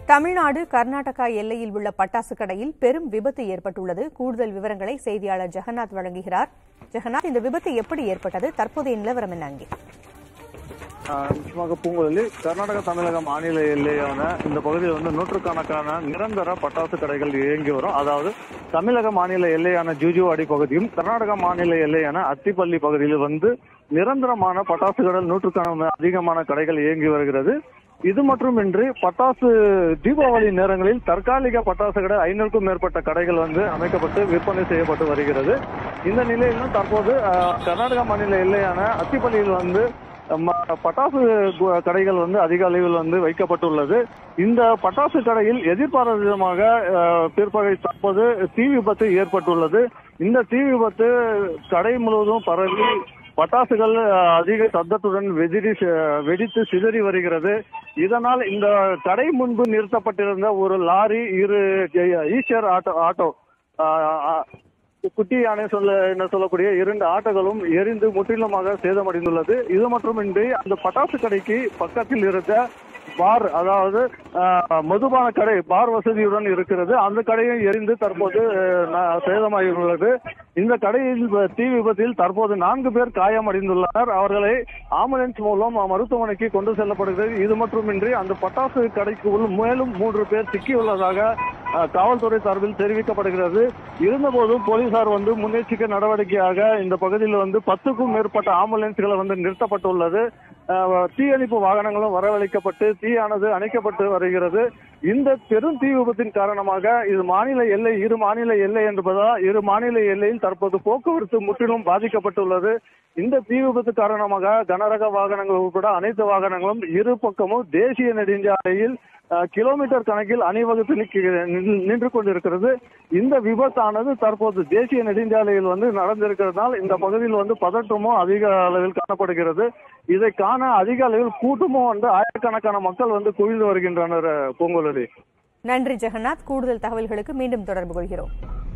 தமிழ்நாடு கர்நாடகா எல்லையில் உள்ள பட்டாசு கடையில் பெரும் விபத்து ஏற்பட்டுள்ளது கூடுதல் விவரங்களை செய்தியாளர் ஜெகநாத் வழங்குகிறார் ஜெகநாத் இந்த விபத்து எப்படி ஏற்பட்டது தற்போதைய நிலவரம் என்ன அங்கே ஆஹ் நிச்சயமாக பூங்குழலி கர்நாடக தமிழக மாநில எல்லையான இந்த பகுதியில் வந்து நூற்றுக்கணக்கான நிரந்தர பட்டாசு கடைகள் இயங்கி வரும் அதாவது தமிழக மாநில எல்லையான ஜூஜுவாடி பகுதியும் கர்நாடக மாநில எல்லையான அத்திப்பள்ளி பகுதியில் வந்து நிரந்தரமான பட்டாசு கடல் நூற்றுக்கணக்கான அதிகமான கடைகள் இயங்கி வருகிறது இது மட்டுமின்றி பட்டாசு தீபாவளி நேரங்களில் தற்காலிக பட்டாசு கடை ஐநூறுக்கும் மேற்பட்ட கடைகள் வந்து அமைக்கப்பட்டு விற்பனை செய்யப்பட்டு வருகிறது இந்த நிலையிலும் தற்போது ஆஹ், கர்நாடக மாநில எல்லையான அத்திப்பள்ளியில் வந்து ம- பட்டாசு கு- கடைகள் வந்து அதிக அளவில் வந்து வைக்கப்பட்டுள்ளது இந்த பட்டாசு கடையில் எதிர்பாராத விதமாக அஹ், பிற்பகல் தற்போது தீ விபத்து ஏற்பட்டுள்ளது இந்த தீ விபத்து கடை முழுவதும் பரவி பட்டாசுகள் அஹ், அதிக சத்தத்துடன் வெடிடி வெடித்து சிதறி வருகிறது இதனால் இந்த கடை முன்பு நிறுத்தப்பட்டிருந்த ஒரு லாரி இரு ஈச்சர் ஆட்டோ ஆட்டோ அஹ், அஹ், குட்டி யானை சொல்ல என்ன சொல்லக்கூடிய இரண்டு ஆட்டோகளும் எரிந்து முற்றிலுமாக சேதமடைந்துள்ளது இது மட்டுமின்றி அந்த பட்டாசு கடைக்கு பக்கத்தில் இருந்த பார் அதாவது ஆஹ், மதுபான கடை பார் வசதியுடன் இருக்கிறது அந்த கடையும் எரிந்து தற்போது ஆஹ், ந- சேதமாகியுள்ளது இந்த கடையில் வ- தீ விபத்தில் தற்போது நான்கு பேர் காயமடைந்துள்ளனர் அவர்களை ஆம்புலன்ஸ் மூலம் மருத்துவமனைக்கு கொண்டு செல்லப்படுகிறது இது மட்டுமின்றி அந்த பட்டாசு கடைக்கு உள் மேலும் மூன்று பேர் சிக்கியுள்ளதாக ஆஹ், காவல்துறை சார்பில் தெரிவிக்கப்படுகிறது இருந்தபோதும் போலீசார் வந்து முன்னெச்சரிக்கை நடவடிக்கையாக இந்த பகுதியில் வந்து பத்துக்கும் மேற்பட்ட ஆம்புலன்ஸ்களை வந்து நிறுத்தப்பட்டுள்ளது ஆஹ், தீயணைப்பு வாகனங்களும் வரவழைக்கப்பட்டு தீயானது அணைக்கப்பட்டு வருகிறது இந்த பெரும் தீ விபத்தின் காரணமாக இது மாநில எல்லை இரு மாநில எல்லை என்பதால் இரு மாநில எல்லையில் தற்போது போக்குவரத்து முற்றிலும் பாதிக்கப்பட்டுள்ளது இந்த தீ விபத்து காரணமாக கனரக வாகனங்கள் உட்பட அனைத்து வாகனங்களும் இரு பக்கமும் தேசிய நெடுஞ்சாலையில் அஹ், கிலோமீட்டர் கணக்கில் அணிவகுத்து நிற்க- நின்று- நின்று கொண்டிருக்கிறது இந்த விபத்தானது தற்போது தேசிய நெடுஞ்சாலையில் வந்து நடந்திருக்கிறதுனால் இந்த பகுதியில் வந்து பதற்றமும் அதிக அளவில் காணப்படுகிறது இதை காண அதிக அளவில் கூட்டமும் வந்து ஆயிரக்கணக்கான மக்கள் வந்து குவிந்து வருகின்றனர் பூங்குழலி நன்றி ஜெகநாத் கூடுதல் தகவல்களுக்கு மீண்டும் தொடர்பு கொள்கிறோம்